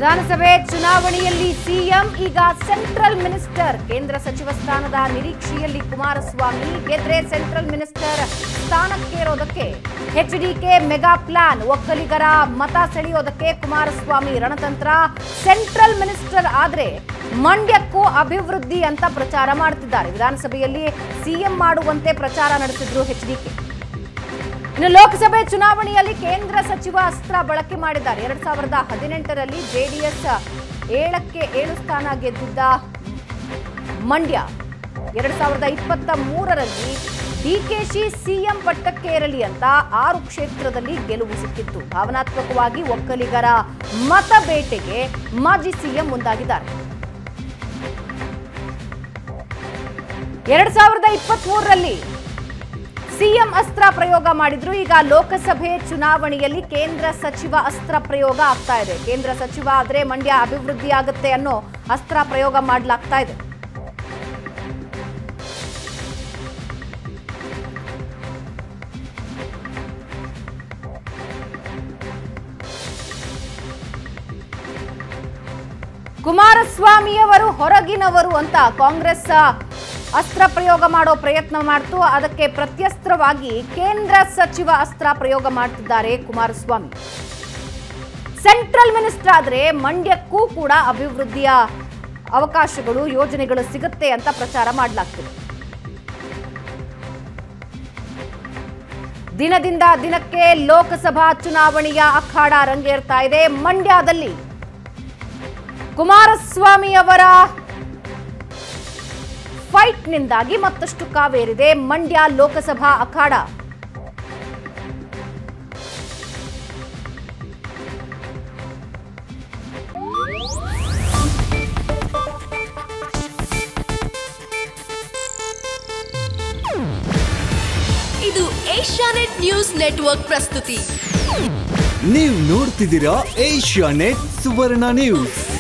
ವಿಧಾನಸಭೆ ಚುನಾವಣೆಯಲ್ಲಿ ಸಿಎಂ ಈಗ ಸೆಂಟ್ರಲ್ ಮಿನಿಸ್ಟರ್ ಕೇಂದ್ರ ಸಚಿವ ಸ್ಥಾನದ ನಿರೀಕ್ಷೆಯಲ್ಲಿ ಕುಮಾರಸ್ವಾಮಿ ಗೆದ್ರೆ ಸೆಂಟ್ರಲ್ ಮಿನಿಸ್ಟರ್ ಸ್ಥಾನಕ್ಕೇರೋದಕ್ಕೆ ಎಚ್ಡಿಕೆ ಮೆಗಾ ಪ್ಲಾನ್ ಒಕ್ಕಲಿಗರ ಮತ ಸೆಳೆಯೋದಕ್ಕೆ ಕುಮಾರಸ್ವಾಮಿ ರಣತಂತ್ರ ಸೆಂಟ್ರಲ್ ಮಿನಿಸ್ಟರ್ ಆದ್ರೆ ಮಂಡ್ಯಕ್ಕೂ ಅಭಿವೃದ್ಧಿ ಅಂತ ಪ್ರಚಾರ ಮಾಡ್ತಿದ್ದಾರೆ ವಿಧಾನಸಭೆಯಲ್ಲಿ ಸಿಎಂ ಮಾಡುವಂತೆ ಪ್ರಚಾರ ನಡೆಸಿದ್ರು ಎಚ್ಡಿಕೆ ಇನ್ನು ಲೋಕಸಭೆ ಚುನಾವಣೆಯಲ್ಲಿ ಕೇಂದ್ರ ಸಚಿವ ಅಸ್ತ್ರ ಬಳಕೆ ಮಾಡಿದ್ದಾರೆ ಎರಡ್ ಸಾವಿರದ ಹದಿನೆಂಟರಲ್ಲಿ ಜೆಡಿಎಸ್ ಏಳಕ್ಕೆ ಏಳು ಸ್ಥಾನ ಗೆದ್ದಿದ್ದ ಮಂಡ್ಯ ಎರಡ್ ಸಾವಿರದ ಇಪ್ಪತ್ತ ಮೂರರಲ್ಲಿ ಡಿಕೆಶಿ ಸಿಎಂ ಪಟ್ಟಕ್ಕೇರಲಿ ಅಂತ ಆರು ಕ್ಷೇತ್ರದಲ್ಲಿ ಗೆಲುವು ಸಿಕ್ಕಿತ್ತು ಭಾವನಾತ್ಮಕವಾಗಿ ಒಕ್ಕಲಿಗರ ಮತ ಬೇಟೆಗೆ ಮಾಜಿ ಸಿಎಂ ಮುಂದಾಗಿದ್ದಾರೆ ಎರಡ್ ಸಾವಿರದ ಇಪ್ಪತ್ತ್ ಮೂರರಲ್ಲಿ ಸಿಎಂ ಅಸ್ತ್ರ ಪ್ರಯೋಗ ಮಾಡಿದ್ರು ಈಗ ಲೋಕಸಭೆ ಚುನಾವಣೆಯಲ್ಲಿ ಕೇಂದ್ರ ಸಚಿವ ಅಸ್ತ್ರ ಪ್ರಯೋಗ ಆಗ್ತಾ ಇದೆ ಕೇಂದ್ರ ಸಚಿವ ಆದ್ರೆ ಮಂಡ್ಯ ಅಭಿವೃದ್ಧಿ ಆಗುತ್ತೆ ಅನ್ನೋ ಅಸ್ತ್ರ ಪ್ರಯೋಗ ಮಾಡಲಾಗ್ತಾ ಇದೆ ಕುಮಾರಸ್ವಾಮಿಯವರು ಹೊರಗಿನವರು ಅಂತ ಕಾಂಗ್ರೆಸ್ ಅಸ್ತ್ರ ಪ್ರಯೋಗ ಮಾಡೋ ಪ್ರಯತ್ನ ಮಾಡ್ತು ಅದಕ್ಕೆ ಪ್ರತ್ಯಸ್ತ್ರವಾಗಿ ಕೇಂದ್ರ ಸಚಿವ ಅಸ್ತ್ರ ಪ್ರಯೋಗ ಮಾಡ್ತಿದ್ದಾರೆ ಕುಮಾರಸ್ವಾಮಿ ಸೆಂಟ್ರಲ್ ಮಿನಿಸ್ಟರ್ ಆದ್ರೆ ಮಂಡ್ಯಕ್ಕೂ ಕೂಡ ಅಭಿವೃದ್ಧಿಯ ಅವಕಾಶಗಳು ಯೋಜನೆಗಳು ಸಿಗುತ್ತೆ ಅಂತ ಪ್ರಚಾರ ಮಾಡಲಾಗ್ತಿದೆ ದಿನದಿಂದ ದಿನಕ್ಕೆ ಲೋಕಸಭಾ ಚುನಾವಣೆಯ ಅಖಾಡ ರಂಗೇರ್ತಾ ಇದೆ ಮಂಡ್ಯದಲ್ಲಿ ಕುಮಾರಸ್ವಾಮಿ ಅವರ ಫೈಟ್ನಿಂದಾಗಿ ಮತ್ತಷ್ಟು ಕಾವೇರಿದೆ ಮಂಡ್ಯ ಲೋಕಸಭಾ ಅಖಾಡ ಇದು ಏಷ್ಯಾನೆಟ್ ನ್ಯೂಸ್ ನೆಟ್ವರ್ಕ್ ಪ್ರಸ್ತುತಿ ನೀವು ನೋಡ್ತಿದ್ದೀರಾ ಏಷ್ಯಾ ನೆಟ್ ಸುವರ್ಣ ನ್ಯೂಸ್